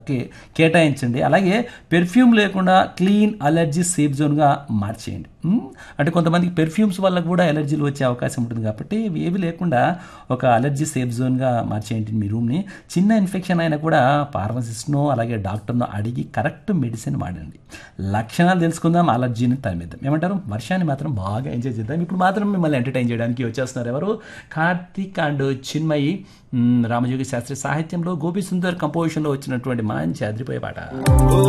కే కేటాయించండి అలాగే పెర్ఫ్యూమ్ లేకుండా క్లీన్ అలర్జీ సేఫ్ జోన్గా మార్చేయండి ఉమ్, అంటే కొంతమందికి పెర్ఫ్యూమ్స్ వల్ల కూడా ఎలర్జీలు వచ్చే అవకాశం ఉంటుంది కాబట్టి ఇవి ఏవి లేకుండా ఒక అలర్జీ సేఫ్ జోన్గా మార్చేయండి మీ రూమ్ని చిన్న ఇన్ఫెక్షన్ అయినా కూడా ఫార్మసిస్ట్నో అలాగే డాక్టర్నో అడిగి కరెక్ట్ మెడిసిన్ వాడండి లక్షణాలు తెలుసుకుందాం అలర్జీని తరిమిద్దాం ఏమంటారు వర్షాన్ని మాత్రం బాగా ఎంజాయ్ చేద్దాం ఇప్పుడు మాత్రం మిమ్మల్ని ఎంటర్టైన్ చేయడానికి వచ్చేస్తున్నారు ఎవరు కార్తీక్ అండ్ చిన్మయి మ్, రామజోగి శాస్త్రి సాహిత్యంలో గోపి సుందర్ కంపోజిషన్లో వచ్చినటువంటి మంచి అదిరిపోయే పాట ఓ